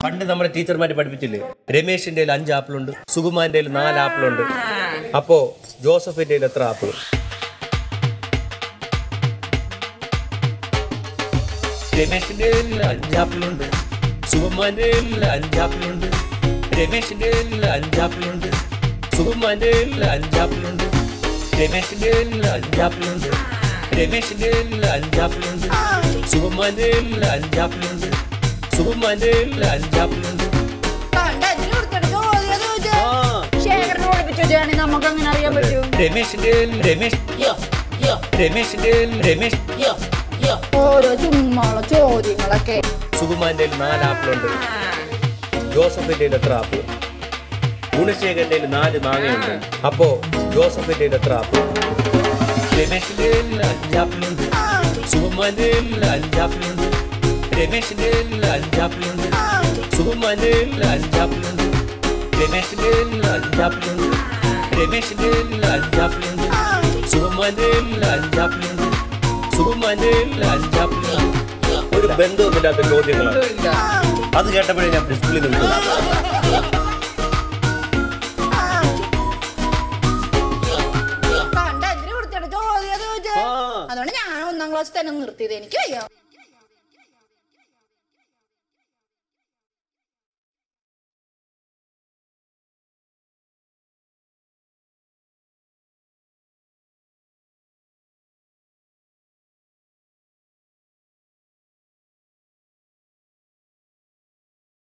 പണ്ട് നമ്മുടെ ടീച്ചർമാര് പഠിപ്പിച്ചില്ലേ രമേശിന്റെ കയ്യിൽ അഞ്ച് ആപ്പിളുണ്ട് സുകുമാന്റെ കയ്യിൽ നാല് ആപ്പിളുണ്ട് അപ്പോ ജോസഫിന്റെ കയ്യിൽ എത്ര ആപ്പിൾ രമേശിന്റെ കയ്യിൽ അഞ്ച് ആപ്പിളുണ്ട് സുകുമാന്റെ കയ്യിൽ അഞ്ച് ആപ്പിളുണ്ട് രമേശിന്റെ കയ്യിൽ അഞ്ച് ആപ്പിളുണ്ട് സുകുമാന്റെ കയ്യിൽ അഞ്ച് ആപ്പിളുണ്ട് രമേശിന്റെ കയ്യിൽ അഞ്ച് ആപ്പിളുണ്ട് രമേശിന്റെ കയ്യിൽ അഞ്ച് ആപ്പിളുണ്ട് സുകുമാന്റെ കയ്യിൽ അഞ്ച് ആപ്പിളുണ്ട് സുകുമാന്റെ കയ്യിൽ അഞ്ച് ആപ്പിളുണ്ട് കണ്ട എന്തിനു കൊടുത്തിട്ട് ചോദ്യം ചോദിച്ചേ ശേഖരനെ പഠിപ്പിച്ചു വെച്ചാണെങ്കിൽ നമുക്ക് അങ്ങനെ അറിയാൻ പറ്റും രമേശിന്റെ കയ്യിൽ രമേശ് രമേശിന്റെ കയ്യിൽ രമേശ് ഓരോ ചുമ്മാള ചോദ്യങ്ങളൊക്കെ സുകുമാന്റെ കയ്യിൽ നാല് ആപ്പിളുണ്ട് ജോസഫിന്റെ കയ്യിൽ എത്ര ആപ്പിൾ ഗുണശേഖരന്റെ കയ്യിൽ നാല് മാങ്ങയുണ്ട് അപ്പോ ജോസഫിന്റെ കയ്യിൽ എത്ര ആപ്പിൾ രമേശിന്റെ കയ്യിൽ അഞ്ച് ആപ്പിളുണ്ട് സുകുമാന്റെ കയ്യിൽ അഞ്ച് ആപ്പിളുണ്ട് രമേശിന്റെ കയ്യിൽ അഞ്ച് ആപ്പിളുണ്ട് സുകുമാന്റെ കയ്യിൽ അഞ്ച് ആപ്പിളുണ്ട് രമേശിന്റെ കയ്യിൽ അഞ്ച് ആപ്പിളുണ്ട് രമേശിന്റെ കയ്യിൽ അഞ്ച് ആപ്പിളുണ്ട് സുകുമാന്റെ കയ്യിൽ അഞ്ച് ആപ്പിളുണ്ട് സുകുമാന്റെ കയ്യിൽ അഞ്ച് ആപ്പിളുണ്ട് ഒരു ബന്ധവുമില്ലാത്ത ചോദ്യങ്ങളാണ് അത് കേട്ടപ്പോഴേ ഞാൻ ഡിസ്പ്ലേ നിൽക്കുന്നു കണ്ട എന്തിനു കൊടുത്തിട്ട് ചോദ്യം ചോദിച്ചേ അതുകൊണ്ട് ഞാൻ ഒന്നാം ക്ലാസ് തന്നെ നിർത്തിയത് എനിക്ക് വയ്യ